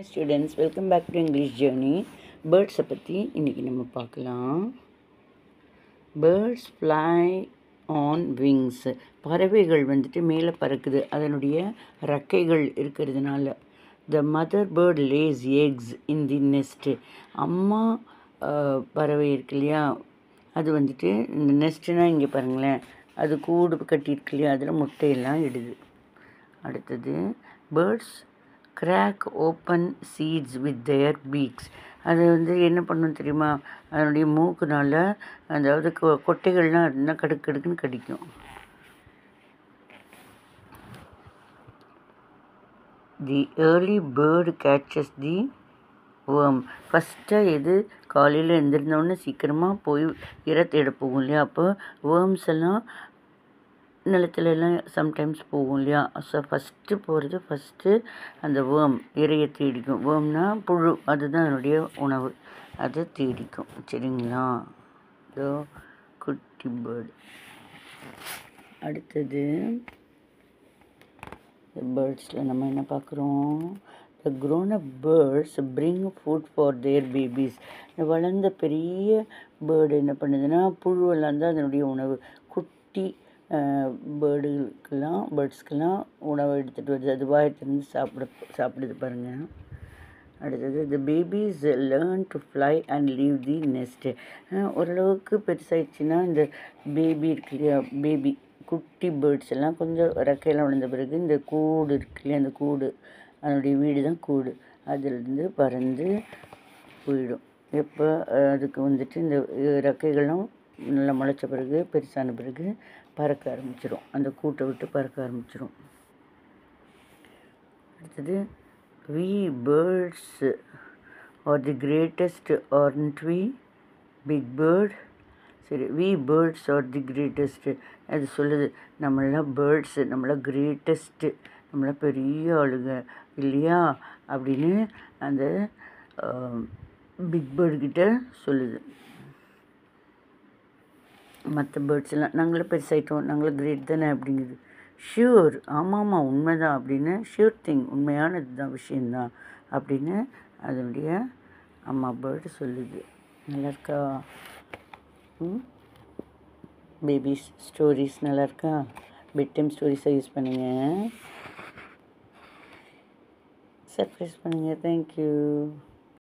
students welcome back to English journey பேர்ட்ஸை பற்றி இன்றைக்கி நம்ம பார்க்கலாம் பேர்ட்ஸ் ஃப்ளை ஆன் விங்ஸ் பறவைகள் வந்துட்டு மேலே பறக்குது அதனுடைய ரெக்கைகள் இருக்கிறதுனால the mother bird lays eggs in the nest அம்மா அஹ், பறவை இருக்கு இல்லையா அது வந்துட்டு இந்த நெஸ்ட்டுனா இங்கே பாருங்களேன் அது கூடு கட்டியிருக்கு இல்லையா அதில் முட்டையெல்லாம் இடுது அடுத்தது birds crack open seeds with their beaks அது வந்து என்ன பண்ணும் தெரியுமா அதனுடைய மூக்குனால அதாவது கொ- கொட்டைகள்லாம் இருந்தால் கடுக்கு கடுக்குன்னு கடிக்கும் the early bird catches the worm ஃபஸ்ட்டாக எது காலையில் எழுந்திருந்தோடனே சீக்கிரமாக போய் இரை தேட போகும் இல்லையா அப்போ வேர்ம்ஸ் எல்லாம் நிலத்துல எல்லாம் சம்டைம்ஸ் போகும் இல்லையா ஸோ ஃபஸ்ட்டு போகிறது ஃபஸ்ட்டு அந்த வேர்ம் இரையை தேடிக்கும் வேர்ம்னா புழு அதுதான் அதனுடைய உணவு அதை தேடிக்கும் சரிங்களா இதோ குட்டி பேர்டு அடுத்தது பேர்ட்ஸில் நம்ம என்ன பார்க்குறோம் the grown up birds bring food for their babies வளர்ந்த பெரிய பேர்டு என்ன பண்ணுதுன்னா புழுவெல்லாம் தான் அதனுடைய உணவு குட்டி பேர்டுகளுக்கெல்லாம் பேர்ட்ஸ்க்கெல்லாம் உணவு எடுத்துகிட்டு வருது அது வாயை திறந்து சாப்பிட சாப்பிடுது பாருங்கள் அடுத்தது the babies learn to fly and leave the nest ஓரளவுக்கு பெருசாயிடுச்சுன்னா இந்த பேபி இருக்கு இல்லையா பேபி குட்டி பேர்ட்ஸ் எல்லாம் கொஞ்சம் ரெக்கையெல்லாம் விழுந்த பிறகு இந்த கூடு இருக்கு இல்லையா அந்த கூடு அதனுடைய வீடு தான் கூடு அதுலேருந்து பறந்து போயிடும் எப்போ அஹ், அதுக்கு வந்துட்டு இந்த அஹ், ரெக்கைகளும் நல்லா முளைச்ச பிறகு பெருசான பிறகு பறக்க ஆரம்பிச்சிடும் அந்த கூட்டை விட்டு பறக்க ஆரம்பிச்சிடும் அடுத்தது we birds are the greatest aren't we big bird சரி we birds are the greatest அது சொல்லுது நம்மளாம் பேர்ட்ஸு நம்மளாம் கிரேட்டஸ்ட்டு நம்மளாம் பெரிய ஆளுங்க இல்லையா அப்படின்னு அந்த பிக் பேர்டுக்கிட்ட சொல்லுது மற்ற பேர்ட்ஸ் எல்லாம் நாங்களும் பெருசாயிட்டோம் நாங்களும் கிரேட் தானே அப்படிங்குது ஷியூர் ஆமாம்மா உண்மைதான் அப்படின்னு ஷியூர் திங் உண்மையானது தான் விஷயந்தான் அப்படின்னு அதனுடைய அம்மா பேர்டு சொல்லுது நல்லா இருக்கா ம் பேபிஸ் ஸ்டோரிஸ் நல்லா இருக்கா பெட் டைம் ஸ்டோரிஸை யூஸ் பண்ணுங்கள் சர்ப்ரைஸ் பண்ணுங்கள் தேங்க்யூ